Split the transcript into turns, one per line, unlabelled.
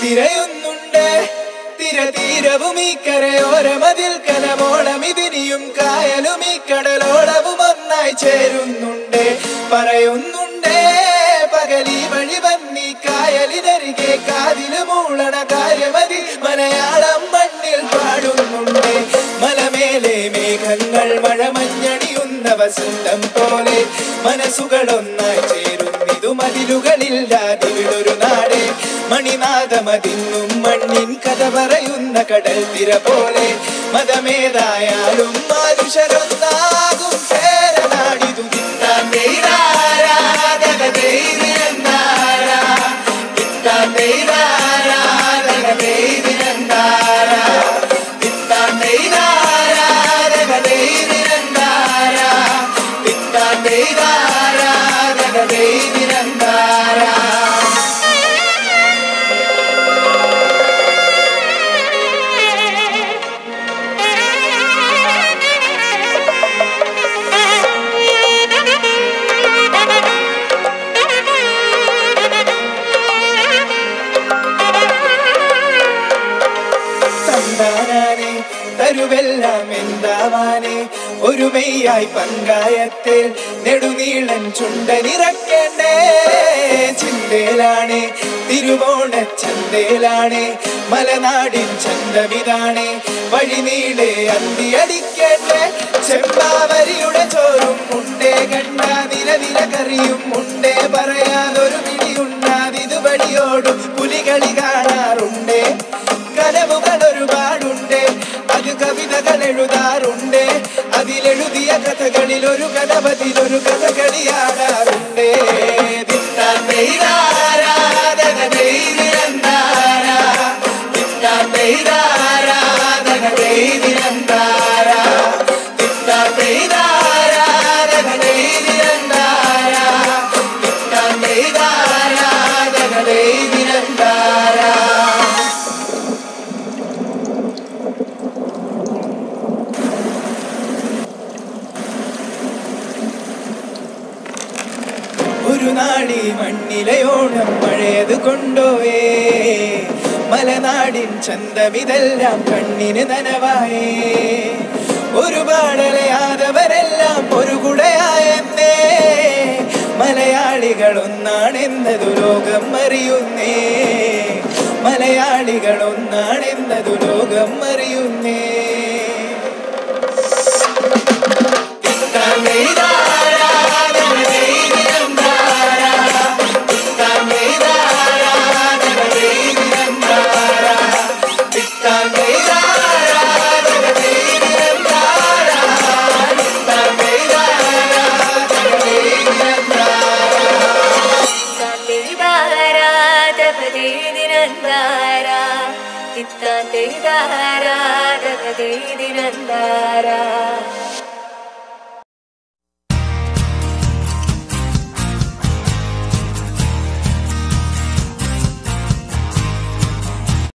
തിരയുന്നുണ്ട് തിരതീരവും ഈ കരയോരമതിൽ കലമോളം ഇതിനിയും കായലും ഈ കടലോളവും ഒന്നായി ചേരുന്നുണ്ട് പറയുന്നുണ്ട് പകലി വഴി വന്നി കായലിനരികെ കാതില് മൂളണ കാര്യമതി മലയാളം മണ്ണിൽ പാടുന്നുണ്ട് മലമേലെ മേഘങ്ങൾ മഴമഞ്ഞണിയുന്ന വസന്തം പോലെ മനസ്സുകളൊന്നായി ചേരുന്നിതു മതിലുകളില്ലാതിവിടൊരു നാട് മണിനാഥമതിന്നും മണ്ണിൻ കഥ പറയുന്ന കടൽ തിര പോലെ മതമേതായാലും മാനുഷരൊന്നാകും പേരനാടിതു തിന്താൻ നെയ്താരാ, തക നെയ്തിരന്താരാ. തിന്താൻ നെയ്താരാ, തക നെയ്തിരന്താരാ. തിന്താൻ നെയ്താരാ, തക നെയ്തിരന്താരാ. തിന്താൻ നെയ്താരാ, തക നെയ്തിരന്താരാ. തന്താനാനെ തരുവെല്ലാം എന്താവാനെ ഒരു മെയ്യായി പങ്കായത്തിൽ നെടുനീളൻ ചുണ്ടനിറക്കേണ്ടേ ചിന്തയിലാണ് തിരുവോണ ചന്തയിലാണ് മലനാടിൻ ചന്തമിതാണ് വഴിനീളെ അന്തിയടിക്കേണ്ടേ ചെമ്പാവരിയുടെ ചോറും മുണ്ടേ കണ്ട നില നില കറിയും മുണ്ടേ പറയാതൊരു പിടിയുണ്ടാതിതുവഴിയോടും പുലികളി കാണാറുണ്ടേ കനവുകൾ ഒരുപാടുണ്ട് അത് കവിതകൾ എഴുതാറുണ്ട് അതിലെഴുതിയ കഥകളിൽ ഒരു കഥപതിലൊരു കഥകളിയാടാറുണ്ട് തിത്താൻ നെയ്താരാ, തക നെയ്തിരന്താരാ. തിത്താൻ നെയ്താരാ, തക നെയ്തിരന്താരാ. തിത്താൻ നെയ്താരാ, തക നെയ്തിരന്താരാ. തിത്താൻ നെയ്താരാ, തക നെയ്തിരന്താരാ. ഒരു നാടി മണ്ണിലയോണം മഴയത് കൊണ്ടോയേ മലനാടിൻ ചന്തമിതെല്ലാം കണ്ണിന് നനവായേ ഒരുപാടലയാതവരെല്ലാം ഒരു കുടയായെന്നേ മലയാളികൾ ഒന്നാണെന്നതു ലോകം അറിയുന്നേ മലയാളികൾ ഒന്നാണെന്നതു ലോകം അറിയുന്നേ
തിത്താൻ തെയ്താരാ